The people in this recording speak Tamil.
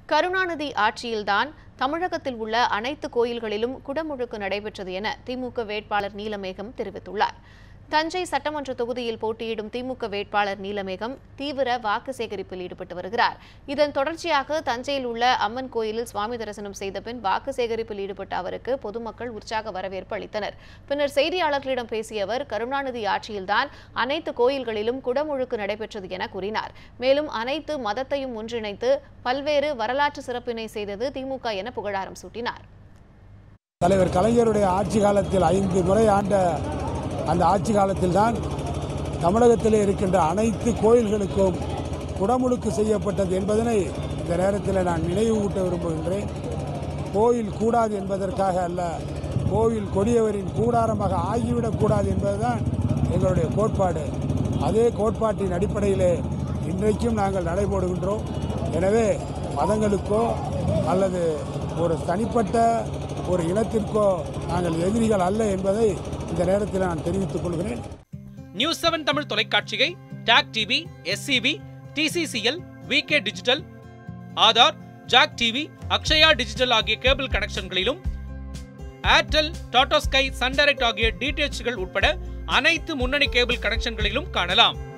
கருணாநிதி ஆட்சியில்தான் தமிழகத்தில் உள்ள அனைத்து கோயில்களிலும் குடமுழுக்கு நடைபெற்றது என திமுக வேட்பாளர் நீலமேகம் தெரிவித்துள்ளார் தஞ்சை சட்டமன்ற தொகுதியில் போட்டியிடும் திமுக வேட்பாளர் நீலமேகம் தீவிர வாக்கு சேகரிப்பில் ஈடுபட்டு வருகிறார் இதன் தொடர்ச்சியாக தஞ்சையில் உள்ள அம்மன் கோயிலில் சுவாமி தரிசனம் செய்த பின் வாக்கு சேகரிப்பில் ஈடுபட்ட அவருக்கு பொதுமக்கள் உற்சாக வரவேற்பு அளித்தனர் பின்னர் செய்தியாளர்களிடம் பேசிய அவர் கருணாநிதி ஆட்சியில்தான் அனைத்து கோயில்களிலும் குடமுழுக்கு நடைபெற்றது என கூறினார் மேலும் அனைத்து மதத்தையும் ஒன்றிணைத்து பல்வேறு வரலாற்று சிறப்பினை செய்தது திமுக என புகழாரம் சூட்டினார் தலைவர் கலைஞருடைய ஆட்சி காலத்தில் ஐந்து முறை ஆண்ட அந்த ஆட்சி காலத்தில்தான் தமிழகத்திலே இருக்கின்ற அனைத்து கோயில்களுக்கும் குடமுழுக்கு செய்யப்பட்டது என்பதனை இந்த நேரத்தில் நான் நினைவூட்ட விரும்புகின்றேன் கோயில் கூடாது என்பதற்காக அல்ல கோயில் கொடியவரின் கூடாரமாக ஆகிவிடக்கூடாது என்பதுதான் எங்களுடைய கோட்பாடு அதே கோட்பாட்டின் அடிப்படையிலே இன்றைக்கும் நாங்கள் நடைபோடுகின்றோம் எனவே மதங்களுக்கோ அல்லது ஒரு தனிப்பட்ட ஒரு இனத்திற்கோ நாங்கள் எதிரிகள் அல்ல என்பதை இந்த நேரத்தில் நான் தெரிவித்துக் கொள்கிறேன் நியூஸ் செவன் தமிழ் தொலைக்காட்சியை TAC TV SCV TCCL VK digital Aadhaar Jak TV Akshaya digital ஆகிய கேபிள் கனெக்ஷன்களிலும் Airtel Tata Sky Sun Direct ஆகிய டிடிஎச்கள் உட்பட அனைத்து முன்னணி கேபிள் கனெக்ஷன்களிலும் காணலாம்